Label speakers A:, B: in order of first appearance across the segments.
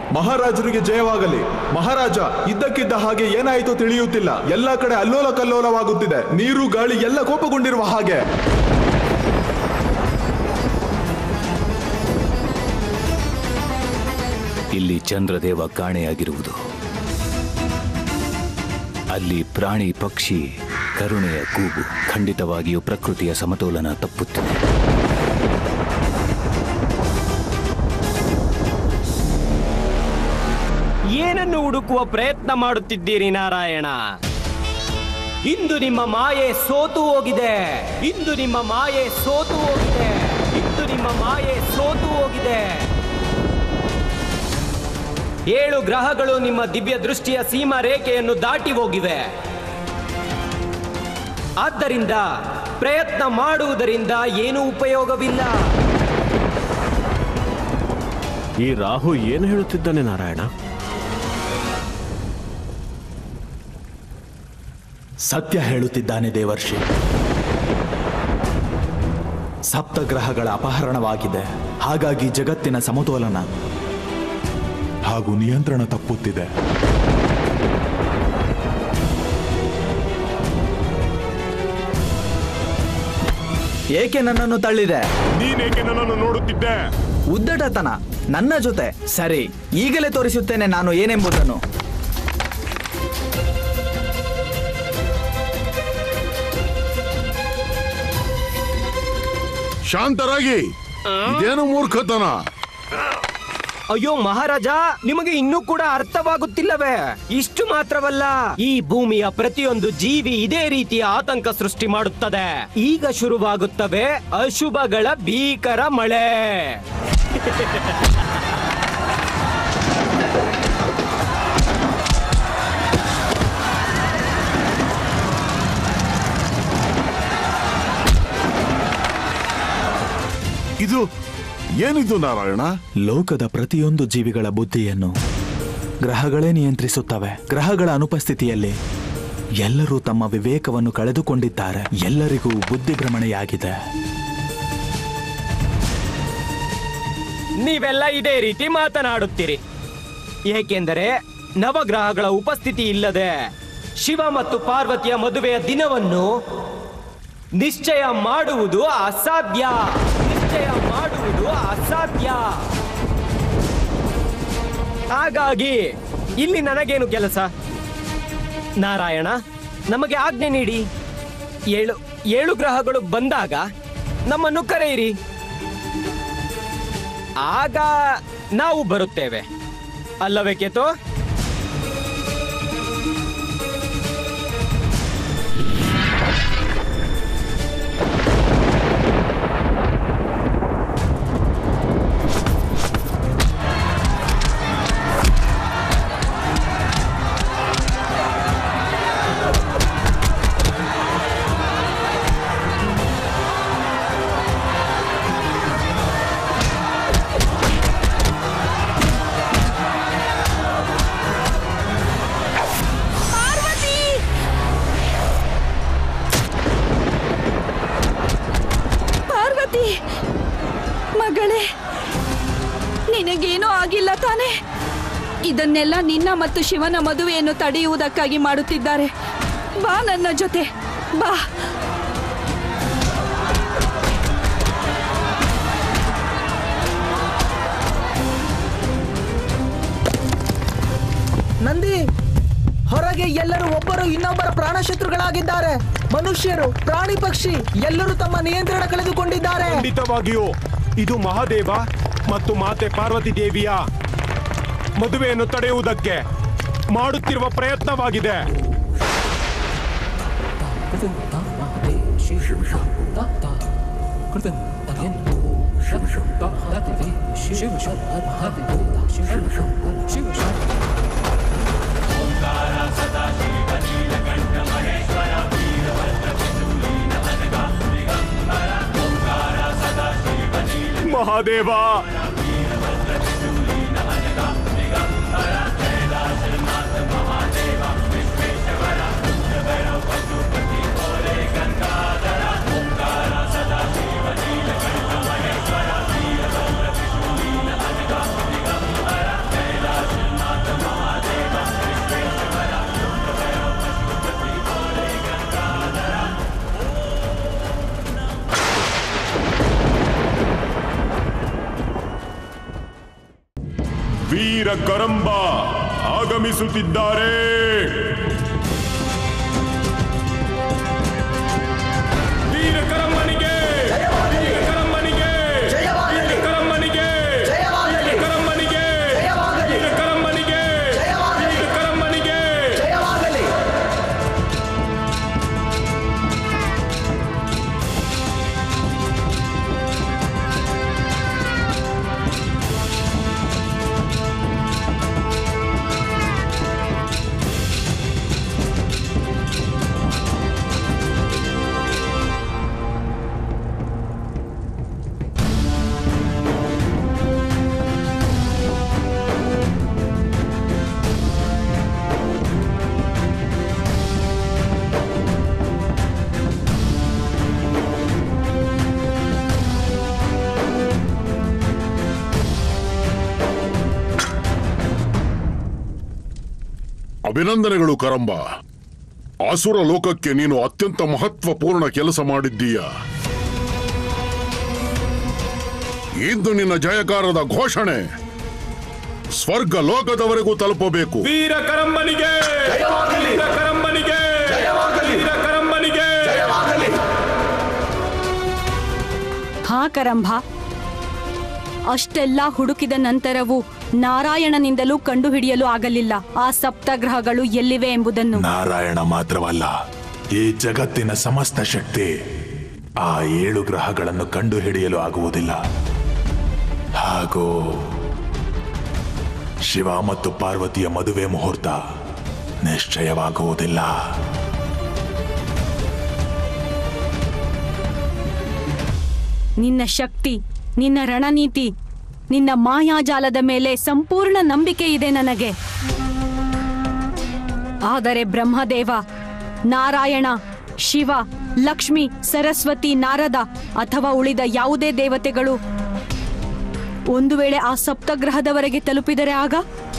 A: ಮಹಾರಾಜರಿಗೆ ಜಯವಾಗಲಿ ಮಹಾರಾಜ ಇದ್ದಕ್ಕಿದ್ದ ಹಾಗೆ ಏನಾಯಿತು ತಿಳಿಯುತ್ತಿಲ್ಲ ಎಲ್ಲ ಕಡೆ ಅಲ್ಲೋಲ ಕಲ್ಲೋಲವಾಗುತ್ತಿದೆ ನೀರು ಗಾಳಿ ಎಲ್ಲ ಕೋಪಗೊಂಡಿರುವ ಹಾಗೆ
B: ಇಲ್ಲಿ ಚಂದ್ರದೇವ ಕಾಣೆಯಾಗಿರುವುದು ಅಲ್ಲಿ ಪ್ರಾಣಿ ಪಕ್ಷಿ ಕರುಣೆಯ ಕೂಗು ಖಂಡಿತವಾಗಿಯೂ ಪ್ರಕೃತಿಯ ಸಮತೋಲನ ತಪ್ಪುತ್ತಿದೆ
C: ಏನನ್ನು ಹುಡುಕುವ ಪ್ರಯತ್ನ ಮಾಡುತ್ತಿದ್ದೀರಿ ನಾರಾಯಣ ಇಂದು ನಿಮ್ಮ ಮಾಯೆ ಸೋತು ಹೋಗಿದೆ ಇಂದು ನಿಮ್ಮ ಮಾಯೆ ಸೋತು ಹೋಗಿದೆ ಇಂದು ನಿಮ್ಮ ಮಾಯೆ ಸೋತು ಹೋಗಿದೆ ಏಳು ಗ್ರಹಗಳು ನಿಮ್ಮ ದಿವ್ಯ ದೃಷ್ಟಿಯ ಸೀಮಾ ರೇಖೆಯನ್ನು ದಾಟಿ ಹೋಗಿವೆ ಆದ್ದರಿಂದ ಪ್ರಯತ್ನ ಮಾಡುವುದರಿಂದ ಏನೂ ಉಪಯೋಗವಿಲ್ಲ
D: ಈ ರಾಹು ಏನು ಹೇಳುತ್ತಿದ್ದಾನೆ ನಾರಾಯಣ
E: ಸತ್ಯ ಹೇಳುತ್ತಿದ್ದಾನೆ ದೇವರ್ಷಿ ಸಪ್ತಗ್ರಹಗಳ ಅಪಹರಣವಾಗಿದೆ ಹಾಗಾಗಿ ಜಗತ್ತಿನ ಸಮತೋಲನ
A: ಹಾಗೂ ನಿಯಂತ್ರಣ ತಪ್ಪುತ್ತಿದೆ
E: ಏಕೆ ನನ್ನನ್ನು ತಳ್ಳಿದೆ
F: ನೀನೇಕೆ ನನ್ನನ್ನು ನೋಡುತ್ತಿದ್ದೆ
E: ಉದ್ದಟತನ ನನ್ನ ಜೊತೆ ಸರಿ ಈಗಲೇ ತೋರಿಸುತ್ತೇನೆ ನಾನು ಏನೆಂಬುದನ್ನು
F: ಶಾಂತರಾಗಿ ಇದೇನು ಮೂರ್ಖತನ
C: ಅಯ್ಯೋ ಮಹಾರಾಜ ನಿಮಗೆ ಇನ್ನೂ ಕೂಡ ಅರ್ಥವಾಗುತ್ತಿಲ್ಲವೇ ಇಷ್ಟು ಮಾತ್ರವಲ್ಲ ಈ ಭೂಮಿಯ ಪ್ರತಿಯೊಂದು ಜೀವಿ ಇದೇ ರೀತಿಯ ಆತಂಕ ಸೃಷ್ಟಿ ಮಾಡುತ್ತದೆ ಈಗ ಶುರುವಾಗುತ್ತವೆ ಅಶುಭಗಳ ಭೀಕರ ಮಳೆ
F: ಇದು ಏನಿದು ನಾರಾಯಣ
E: ಲೋಕದ ಪ್ರತಿಯೊಂದು ಜೀವಿಗಳ ಬುದ್ಧಿಯನ್ನು ಗ್ರಹಗಳೇ ನಿಯಂತ್ರಿಸುತ್ತವೆ ಗ್ರಹಗಳ ಅನುಪಸ್ಥಿತಿಯಲ್ಲಿ ಎಲ್ಲರೂ ತಮ್ಮ ವಿವೇಕವನ್ನು ಕಳೆದುಕೊಂಡಿದ್ದಾರೆ ಎಲ್ಲರಿಗೂ ಬುದ್ಧಿಭ್ರಮಣೆಯಾಗಿದೆ
C: ನೀವೆಲ್ಲ ಇದೇ ರೀತಿ ಮಾತನಾಡುತ್ತೀರಿ ಏಕೆಂದರೆ ನವಗ್ರಹಗಳ ಉಪಸ್ಥಿತಿ ಇಲ್ಲದೆ ಶಿವ ಮತ್ತು ಪಾರ್ವತಿಯ ಮದುವೆಯ ದಿನವನ್ನು ನಿಶ್ಚಯ ಮಾಡುವುದು ಅಸಾಧ್ಯ ನಿಶ್ಚಯ ಮಾಡುವುದು ಅಸಾಧ್ಯ ಹಾಗಾಗಿ ಇಲ್ಲಿ ನನಗೇನು ಕೆಲಸ ನಾರಾಯಣ ನಮಗೆ ಆಜ್ಞೆ ನೀಡಿ ಏಳು ಏಳು ಗ್ರಹಗಳು ಬಂದಾಗ ನಮ್ಮನ್ನು ಕರೆಯಿರಿ ಆಗ ನಾವು ಬರುತ್ತೇವೆ ಅಲ್ಲವೇ ಕೇತೋ
G: ಪಾರ್ವತಿ ಮಗಳೇ ನಿನಗೇನೂ ಆಗಿಲ್ಲ ತಾನೆ ಇದನ್ನೆಲ್ಲ ನಿನ್ನ ಮತ್ತು ಶಿವನ ಮದುವೆಯನ್ನು ತಡೆಯುವುದಕ್ಕಾಗಿ ಮಾಡುತ್ತಿದ್ದಾರೆ ಬಾ ನನ್ನ ಜೊತೆ ಬಾ
E: ನಂದಿ ಹೊರಗೆ ಎಲ್ಲರೂ ಒಬ್ಬರು ಇನ್ನೊಬ್ಬರ ಪ್ರಾಣಶತ್ರುಗಳಾಗಿದ್ದಾರೆ ಮನುಷ್ಯರು ಪ್ರಾಣಿ ಪಕ್ಷಿ ಎಲ್ಲರೂ ತಮ್ಮ ನಿಯಂತ್ರಣ ಕಳೆದುಕೊಂಡಿದ್ದಾರೆ
F: ಖಂಡಿತವಾಗಿಯೂ ಇದು ಮಹಾದೇವ ಮತ್ತು ಮಾತೆ ಪಾರ್ವತಿ ದೇವಿಯ ಮದುವೆಯನ್ನು ತಡೆಯುವುದಕ್ಕೆ ಮಾಡುತ್ತಿರುವ ಪ್ರಯತ್ನವಾಗಿದೆ ಮಹಾದೇವ ವೀರ ಕರಂಬ ಆಗಮಿಸುತ್ತಿದ್ದಾರೆ ವೀರ ಕರಂಬನಿಗೆ ವೀರ ಕರಂಬನಿಗೆ ವೀರ ಕರಂಬನಿಗೆ ವೀರ ಕರಂಬನಿಗೆ ವೀರ ಕರಂಬನಿಗೆ ವೀರ ಕರಂಬನಿಗೆ
H: ಅಭಿನಂದನೆಗಳು ಕರಂಬ ಆಸುರ ಲೋಕಕ್ಕೆ ನೀನು ಅತ್ಯಂತ ಮಹತ್ವಪೂರ್ಣ ಕೆಲಸ ಮಾಡಿದ್ದೀಯ ಇಂದು ನಿನ್ನ ಜಯಕಾರದ ಘೋಷಣೆ ಸ್ವರ್ಗ ಲೋಕದವರೆಗೂ ತಲುಪಬೇಕು
F: ವೀರ ಕರಂಬನಿಗೆ ವೀರ ಕರಂಬನಿಗೆ ವೀರ ಕರಂಬನಿಗೆ
G: ಹಾ ಕರಂಭ ಅಷ್ಟೆಲ್ಲ ಹುಡುಕಿದ ನಂತರವೂ ನಾರಾಯಣನಿಂದಲೂ ಕಂಡುಹಿಡಿಯಲು ಆಗಲಿಲ್ಲ ಆ ಸಪ್ತಗ್ರಹಗಳು ಎಲ್ಲಿವೆ ಎಂಬುದನ್ನು
I: ನಾರಾಯಣ ಮಾತ್ರವಲ್ಲ ಈ ಜಗತ್ತಿನ ಸಮಸ್ತ ಶಕ್ತಿ ಆ ಏಳು ಗ್ರಹಗಳನ್ನು ಕಂಡುಹಿಡಿಯಲು ಆಗುವುದಿಲ್ಲ ಹಾಗೂ ಶಿವ ಮತ್ತು ಪಾರ್ವತಿಯ ಮದುವೆ ಮುಹೂರ್ತ ನಿಶ್ಚಯವಾಗುವುದಿಲ್ಲ
G: ನಿನ್ನ ಶಕ್ತಿ ನಿನ್ನ ರಣನೀತಿ ನಿನ್ನ ಮಾಯಾಜಾಲದ ಮೇಲೆ ಸಂಪೂರ್ಣ ನಂಬಿಕೆ ಇದೆ ನನಗೆ ಆದರೆ ಬ್ರಹ್ಮದೇವ ನಾರಾಯಣ ಶಿವ ಲಕ್ಷ್ಮಿ ಸರಸ್ವತಿ ನಾರದ ಅಥವಾ ಉಳಿದ ಯಾವುದೇ ದೇವತೆಗಳು ಒಂದು ವೇಳೆ ಆ ಸಪ್ತಗ್ರಹದವರೆಗೆ ತಲುಪಿದರೆ ಆಗ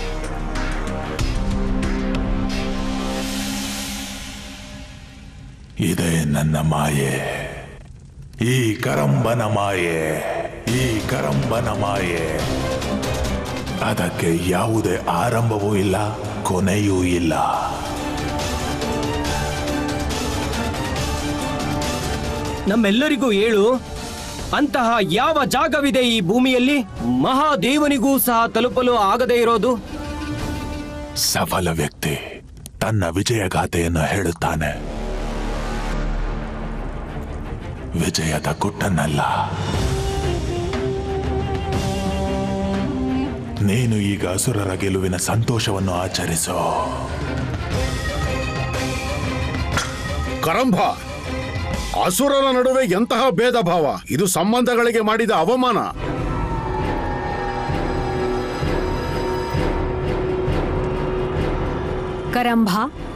I: ಇದೇ ನನ್ನ ಮಾಯೆ ಈ ಕರಂಬನ ಮಾಯೆ ಈ ಕರಂಬನ ಮಾಯೆ ಅದಕ್ಕೆ ಯಾವುದೇ ಆರಂಭವೂ ಇಲ್ಲ ಕೊನೆಯೂ ಇಲ್ಲ
C: ನಮ್ಮೆಲ್ಲರಿಗೂ ಹೇಳು ಅಂತಹ ಯಾವ ಜಾಗವಿದೆ ಈ ಭೂಮಿಯಲ್ಲಿ ಮಹಾದೇವನಿಗೂ ಸಹ ತಲುಪಲು ಆಗದೇ ಇರೋದು
I: ಸಫಲ ವ್ಯಕ್ತಿ ತನ್ನ ವಿಜಯಗಾಥೆಯನ್ನು ಹೇಳುತ್ತಾನೆ ವಿಜಯದ ಗುಟ್ಟನ್ನಲ್ಲ ನೀನು ಈಗ ಅಸುರರ ಗೆಲುವಿನ ಸಂತೋಷವನ್ನು ಆಚರಿಸೋ
H: ಕರಂಭ ಅಸುರರ ನಡುವೆ ಎಂತಹ ಭೇದ ಭಾವ ಇದು ಸಂಬಂಧಗಳಿಗೆ ಮಾಡಿದ ಅವಮಾನ
G: ಕರಂಭ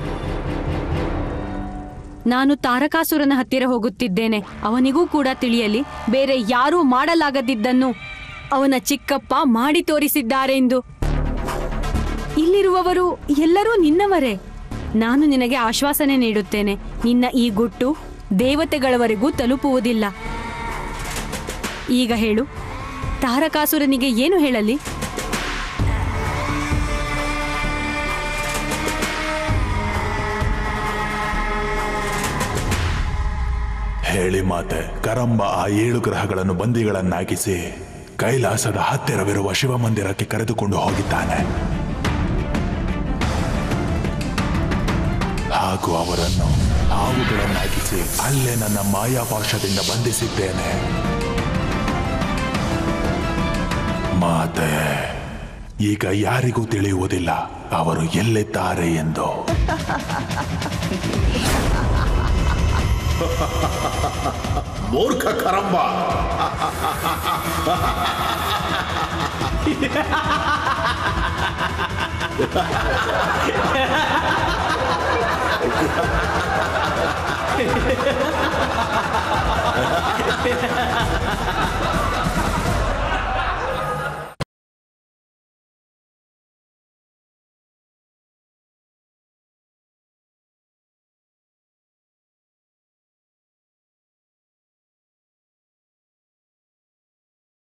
G: ನಾನು ತಾರಕಾಸುರನ ಹತ್ತಿರ ಹೋಗುತ್ತಿದ್ದೇನೆ ಅವನಿಗೂ ಕೂಡ ತಿಳಿಯಲಿ ಬೇರೆ ಯಾರೂ ಮಾಡಲಾಗದಿದ್ದನ್ನು ಅವನ ಚಿಕ್ಕಪ್ಪ ಮಾಡಿ ತೋರಿಸಿದ್ದಾರೆ ಎಂದು ಇಲ್ಲಿರುವವರು ಎಲ್ಲರೂ ನಿನ್ನವರೇ ನಾನು ನಿನಗೆ ಆಶ್ವಾಸನೆ ನೀಡುತ್ತೇನೆ ನಿನ್ನ ಈ ಗುಟ್ಟು ದೇವತೆಗಳವರೆಗೂ ತಲುಪುವುದಿಲ್ಲ ಈಗ ಹೇಳು ತಾರಕಾಸುರನಿಗೆ ಏನು ಹೇಳಲಿ
I: ಹೇಳಿ ಮಾತೆ ಕರಂಬ ಆ ಏಳು ಗ್ರಹಗಳನ್ನು ಬಂದಿಗಳನ್ನಾಗಿಸಿ ಕೈಲಾಸದ ಹತ್ತಿರವಿರುವ ಶಿವಮಂದಿರಕ್ಕೆ ಕರೆದುಕೊಂಡು ಹೋಗಿದ್ದಾನೆ ಹಾಗೂ ಅವರನ್ನು ಹಾವುಗಳನ್ನಾಗಿಸಿ ಅಲ್ಲೇ ನನ್ನ ಮಾಯಾಪಾಶದಿಂದ ಬಂಧಿಸಿದ್ದೇನೆ ಮಾತೆ ಈಗ ಯಾರಿಗೂ ತಿಳಿಯುವುದಿಲ್ಲ ಅವರು ಎಲ್ಲಿದ್ದಾರೆ ಎಂದು
H: ಮೂರ್ಖ ಕರಂಬ